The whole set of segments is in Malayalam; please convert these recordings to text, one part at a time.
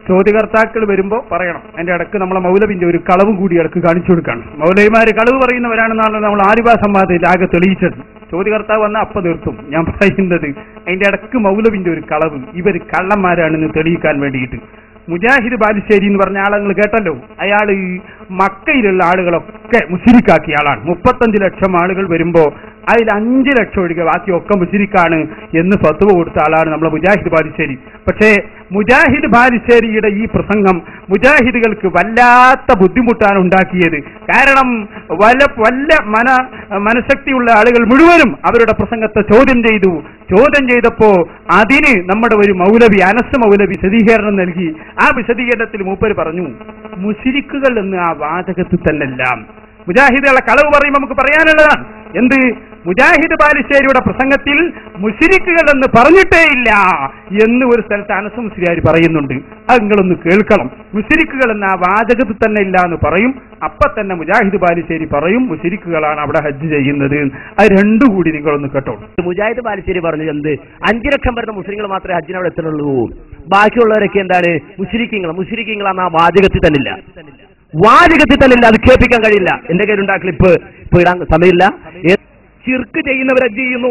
ചോദ്യകർത്താക്കൾ വരുമ്പോൾ പറയണം അതിന്റെ ഇടക്ക് നമ്മളെ മൗലവിന്റെ ഒരു കളവും കൂടി ഇടക്ക് കാണിച്ചു കൊടുക്കണം മൗലവിമാര് കളവ് പറയുന്നവരാണെന്നാണ് നമ്മൾ ആലിബാ സംവാദത്തിൽ ആകെ തെളിയിച്ചത് ചോദ്യകർത്താവ് വന്നാൽ അപ്പൊ നിർത്തും ഞാൻ പറയുന്നത് അതിന്റെ ഇടക്ക് മൗലവിന്റെ ഒരു കളവ് ഇവർ കള്ളന്മാരാണെന്ന് തെളിയിക്കാൻ വേണ്ടിയിട്ട് മുജാഹിദ് ബാലുശ്ശേരി എന്ന് പറഞ്ഞ ആളെ നിങ്ങൾ കേട്ടല്ലോ അയാൾ ഈ മക്കയിലുള്ള ആളുകളൊക്കെ മുഷിരിക്കാക്കിയ ആളാണ് മുപ്പത്തഞ്ച് ലക്ഷം ആളുകൾ വരുമ്പോ അതിൽ അഞ്ച് ലക്ഷം ഒഴികെ ബാക്കിയൊക്കെ മുഷിരിക്കാണ് എന്ന് ഫത്വ കൊടുത്ത ആളാണ് നമ്മളെ മുജാഹിദ് ബാലുശ്ശേരി പക്ഷേ മുജാഹിദ് ബാലുശ്ശേരിയുടെ ഈ പ്രസംഗം മുജാഹിദുകൾക്ക് വല്ലാത്ത ബുദ്ധിമുട്ടാണ് ഉണ്ടാക്കിയത് കാരണം വല്ല വല്ല മന മനഃശക്തിയുള്ള ആളുകൾ മുഴുവനും അവരുടെ പ്രസംഗത്തെ ചോദ്യം ചെയ്തു ചോദ്യം ചെയ്തപ്പോ അതിന് നമ്മുടെ ഒരു മൗലവി അനസ് മൗലവി വിശദീകരണം നൽകി ആ വിശദീകരണത്തിൽ മൂപ്പര് പറഞ്ഞു മുഷിരിക്കുകൾ എന്ന് ആ വാചകത്തിൽ തന്നെല്ലാം മുജാഹിദുകളെ കളവ് പറയുമ്പോൾ നമുക്ക് പറയാനുള്ളതാണ് എന്ത് മുജാഹിദ് ബാലുശ്ശേരിയുടെ പ്രസംഗത്തിൽ മുഷിരിക്കുകൾ എന്ന് പറഞ്ഞിട്ടേ ഇല്ല എന്ന് ഒരു സ്ഥലത്ത് അനസ് മുസ്ലിയാർ പറയുന്നുണ്ട് അത് നിങ്ങളൊന്ന് കേൾക്കണം മുഷിരിക്കുകൾ എന്ന ആ വാചകത്തിൽ തന്നെ ഇല്ല എന്ന് പറയും അപ്പൊ തന്നെ മുജാഹിദ് ബാലുശ്ശേരി പറയും മുഷിരിക്കുകളാണ് അവിടെ ഹജ്ജ് ചെയ്യുന്നത് അത് രണ്ടു കൂടി നിങ്ങളൊന്ന് കേട്ടോളൂ മുജാഹിദ് ബാലുശ്ശേരി പറഞ്ഞത് എന്ത് അഞ്ചു ലക്ഷം വരുന്ന മുസ്ലിങ്ങൾ മാത്രമേ ഹജ്ജിന് അവിടെ എത്തുന്നുള്ളൂ ബാക്കിയുള്ളവരൊക്കെ എന്താണ് മുസ്ലിക്കിങ്ങൾ മുസ്ലിക്കിങ്ങളാണ് ആ വാചകത്തിൽ തന്നില്ല വാചകത്തിൽ തന്നില്ല അത് കേൾപ്പിക്കാൻ കഴിയില്ല എന്റെ കയ്യിലുണ്ടാ ക്ലിപ്പ് ഇപ്പൊ ഇടാൻ സമയമില്ല ചിർക്ക് ചെയ്യുന്നവർ ഹജ്ജ് ചെയ്യുന്നു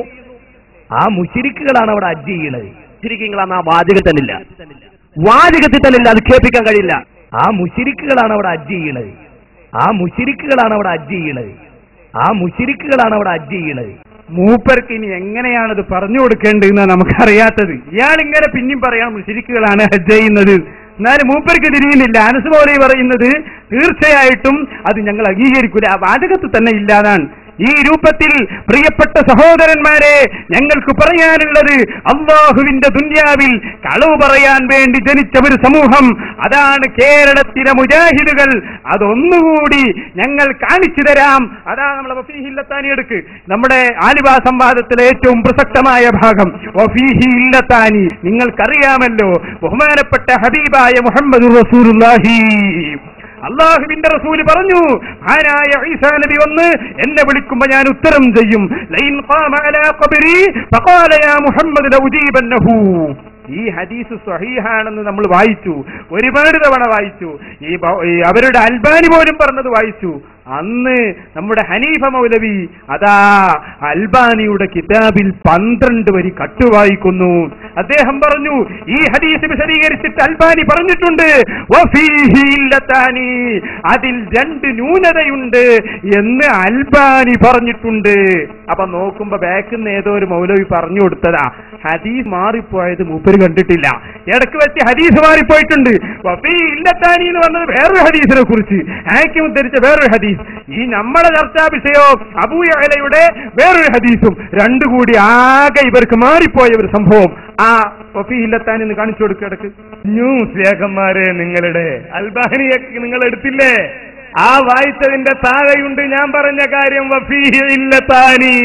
ആ മുഷിരിക്കുകളാണ് അവിടെ ഹജ്ജ് ചെയ്യണത് മുഷിരിക്കുകളാണ് ആ വാചകത്തിൽ തന്നില്ല വാചകത്തിൽ തന്നില്ല അത് കേൾപ്പിക്കാൻ കഴിയില്ല ആ മുഷിരിക്കുകളാണ് അവിടെ ഹജ്ജ് ചെയ്യണത് ആ മുഷിരിക്കുകളാണ് അവിടെ ഹജ്ജ് ചെയ്യണത് ആ മുഷിരിക്കുകളാണ് അവിടെ ഹജ്ജ് ചെയ്യണത് മൂപ്പർക്ക് ഇനി എങ്ങനെയാണത് പറഞ്ഞു കൊടുക്കേണ്ടതെന്ന് നമുക്കറിയാത്തത് ഇയാൾ ഇങ്ങനെ പിന്നെയും പറയാം മുഷിരിക്കുകളാണ് ഹജ്ജ് ചെയ്യുന്നത് എന്നാലും മൂപ്പർക്ക് തിരിയുന്നില്ല അനസ് പോലെ പറയുന്നത് തീർച്ചയായിട്ടും അത് ഞങ്ങൾ അംഗീകരിക്കൂല ആ വാചകത്തിൽ തന്നെ ഇല്ലാതാണ് ഈ രൂപത്തിൽ പ്രിയപ്പെട്ട സഹോദരന്മാരെ ഞങ്ങൾക്ക് പറയാനുള്ളത് അള്ളാഹുവിന്റെ ദുന്യാവിൽ കളവ് പറയാൻ വേണ്ടി ജനിച്ച ഒരു സമൂഹം അതാണ് കേരളത്തിലെ മുജാഹിദുകൾ അതൊന്നുകൂടി ഞങ്ങൾ കാണിച്ചു തരാം അതാ നമ്മളെ വഫീഹില്ലത്താനി എടുക്ക് നമ്മുടെ ആലിബാ സംവാദത്തിലെ ഏറ്റവും പ്രസക്തമായ ഭാഗം വഫീഹി ഇല്ലത്താനി നിങ്ങൾക്കറിയാമല്ലോ ബഹുമാനപ്പെട്ട ഹബീബായ മുഹമ്മദ് റസൂലുള്ളാഹി അള്ളാഹുവിന്റെ റസൂല് പറഞ്ഞു ആരായ ഈസാ നബി വന്ന് എന്നെ വിളിക്കുമ്പോ ഞാൻ ഉത്തരം ചെയ്യും ലൈൻ ഖാമ അലാ ഖബരി ഫഖാല യാ മുഹമ്മദ് ലഉജീബന്നഹു ഈ ഹദീസ് സ്വഹീഹാണെന്ന് നമ്മൾ വായിച്ചു ഒരുപാട് തവണ വായിച്ചു ഈ ബ- ഈ അവരുടെ അൽബാനി പോലും പറഞ്ഞത് വായിച്ചു അന്ന് നമ്മുടെ ഹനീഫ മൗലവി അതാ അൽബാനിയുടെ കിതാബിൽ പന്ത്രണ്ട് വരി കട്ട് വായിക്കുന്നു അദ്ദേഹം പറഞ്ഞു ഈ ഹദീസ് വിശദീകരിച്ചിട്ട് അൽബാനി പറഞ്ഞിട്ടുണ്ട് വഫീഹി ഇല്ലത്താനി. അതിൽ രണ്ട് ന്യൂനതയുണ്ട് എന്ന് അൽബാനി പറഞ്ഞിട്ടുണ്ട് അപ്പൊ നോക്കുമ്പോ ബാക്കിൽ നിന്ന് ഏതോ ഒരു മൗലവി പറഞ്ഞു കൊടുത്തതാ ഹദീസ് മാറിപ്പോയത് മൂപ്പര് കണ്ടിട്ടില്ല ഇടക്ക് വെച്ച് ഹദീസ് മാറിപ്പോയിട്ടുണ്ട് വഫീ ഇല്ലത്താനി എന്ന് പറഞ്ഞത് വേറൊരു ഹദീസിനെ കുറിച്ച് ആക്കി ഉദ്ധരിച്ച വേറൊരു ഹദീസ് ഈ നമ്മുടെ ചർച്ചാ വിഷയോ അബൂയലയുടെ വേറൊരു ഹദീസും രണ്ടു കൂടി ആകെ ഇവർക്ക് മാറിപ്പോയ ഒരു സംഭവം ആ വഫീ ഇല്ലത്താനി എന്ന് കാണിച്ചു കൊടുക്കിടക്ക് ന്യൂസ് ലേഖന്മാരെ നിങ്ങളുടെ അൽബാനിയൊക്കെ നിങ്ങൾ എടുത്തില്ലേ ആ വായിച്ചതിന്റെ താഴെയുണ്ട് ഞാൻ പറഞ്ഞ കാര്യം വഫീഹി ഇല്ലത്താനി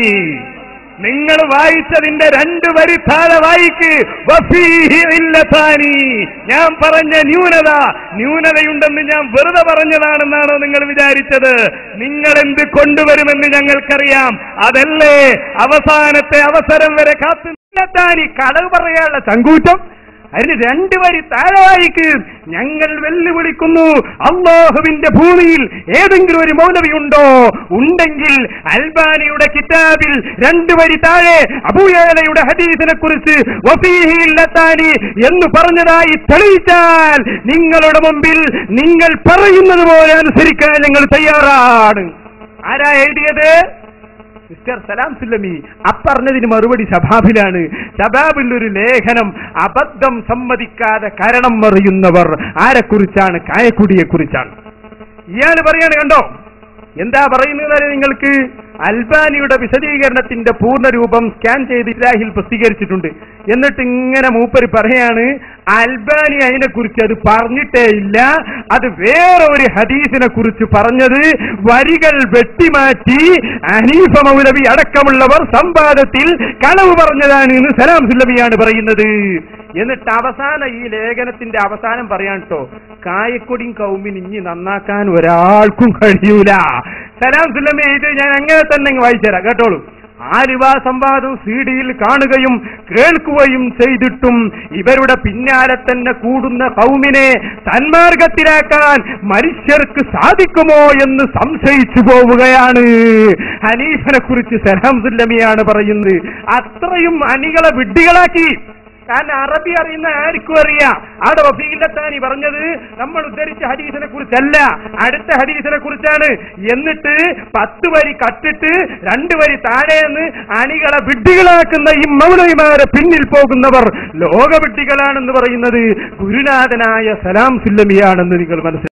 നിങ്ങൾ വായിച്ചതിന്റെ രണ്ട് വരി താഴെ വായിക്ക് വഫീഹി ഇല്ലത്താനി ഞാൻ പറഞ്ഞ ന്യൂനത ന്യൂനതയുണ്ടെന്ന് ഞാൻ വെറുതെ പറഞ്ഞതാണെന്നാണോ നിങ്ങൾ വിചാരിച്ചത് നിങ്ങൾ എന്ത് കൊണ്ടുവരുമെന്ന് ഞങ്ങൾക്കറിയാം അതല്ലേ അവസാനത്തെ അവസരം വരെ കാത്തു ഇല്ലത്താനി കളവ് പറയാനുള്ള ചങ്കൂറ്റം അതിന് രണ്ട് വരി താഴെ വായിക്ക് ഞങ്ങൾ വെല്ലുവിളിക്കുന്നു അള്ളാഹുവിന്റെ ഭൂമിയിൽ ഏതെങ്കിലും ഒരു മൗലവി ഉണ്ടോ ഉണ്ടെങ്കിൽ അൽബാനിയുടെ കിതാബിൽ രണ്ട് വരി താഴെ അബൂയാലയുടെ ഹദീസിനെ കുറിച്ച് വഫീഹില്ലത്താനി എന്ന് പറഞ്ഞതായി തെളിയിച്ചാൽ നിങ്ങളുടെ മുമ്പിൽ നിങ്ങൾ പറയുന്നത് പോലെ അനുസരിക്കാൻ ഞങ്ങൾ തയ്യാറാണ് ആരാ എഴുതിയത് മിസ്റ്റർ സലാം സുല്ലമി അപ്പറഞ്ഞതിന് മറുപടി ശബാബിലാണ് ശബാബിൽ ഒരു ലേഖനം അബദ്ധം സമ്മതിക്കാതെ കരണം മറിയുന്നവർ ആരെക്കുറിച്ചാണ് കായക്കുടിയെ കുറിച്ചാണ് ഇയാൾ പറയാണ് കണ്ടോ എന്താ പറയുന്നത് നിങ്ങൾക്ക് അൽബാനിയുടെ വിശദീകരണത്തിന്റെ പൂർണ്ണരൂപം സ്കാൻ ചെയ്ത് ഇസ്ലാഹിൽ പ്രസിദ്ധീകരിച്ചിട്ടുണ്ട് എന്നിട്ട് ഇങ്ങനെ മൂപ്പര് പറയാണ് അൽബാനി അതിനെ കുറിച്ച് അത് പറഞ്ഞിട്ടേ ഇല്ല അത് വേറെ ഒരു ഹദീസിനെ കുറിച്ച് പറഞ്ഞത് വരികൾ വെട്ടിമാറ്റി അനീഫ മൗലവി അടക്കമുള്ളവർ സംവാദത്തിൽ കളവ് പറഞ്ഞതാണ് എന്ന് സലാം സുല്ലമിയാണ് പറയുന്നത് എന്നിട്ട് അവസാന ഈ ലേഖനത്തിന്റെ അവസാനം പറയാൻ കേട്ടോ കായക്കൊടിയും കൗമിന് ഇനി നന്നാക്കാൻ ഒരാൾക്കും കഴിയൂല സലാം സുല്ലമി ഇത് ഞാൻ അങ്ങനെ തന്നെ അങ്ങ് വായിച്ചുതരാം കേട്ടോളൂ ആലുവ സംവാദം സി ഡിയിൽ കാണുകയും കേൾക്കുകയും ചെയ്തിട്ടും ഇവരുടെ പിന്നാലെ തന്നെ കൂടുന്ന കൗമിനെ തന്മാർഗത്തിലാക്കാൻ മനുഷ്യർക്ക് സാധിക്കുമോ എന്ന് സംശയിച്ചു പോവുകയാണ് ഹനീഫനെ കുറിച്ച് സലാം സുല്ലമിയാണ് പറയുന്നത് അത്രയും അണികളെ വിഡ്ഢികളാക്കി കാരണം അറബി അറിയുന്ന ആർക്കും അറിയാം അവിടെ വഫീലത്താനി പറഞ്ഞത് നമ്മൾ ഉദ്ധരിച്ച ഹദീസിനെ കുറിച്ചല്ല അടുത്ത ഹദീസിനെ കുറിച്ചാണ് എന്നിട്ട് പത്ത് വരി കട്ടിട്ട് രണ്ട് വരി താഴെന്ന് അണികളെ വിഡ്ഢികളാക്കുന്ന ഈ മൗലവിമാരെ പിന്നിൽ പോകുന്നവർ ലോക വിഡ്ഢികളാണെന്ന് പറയുന്നത് ഗുരുനാഥനായ സലാം സുല്ലമിയാണെന്ന് നിങ്ങൾ മനസ്സിലാക്കി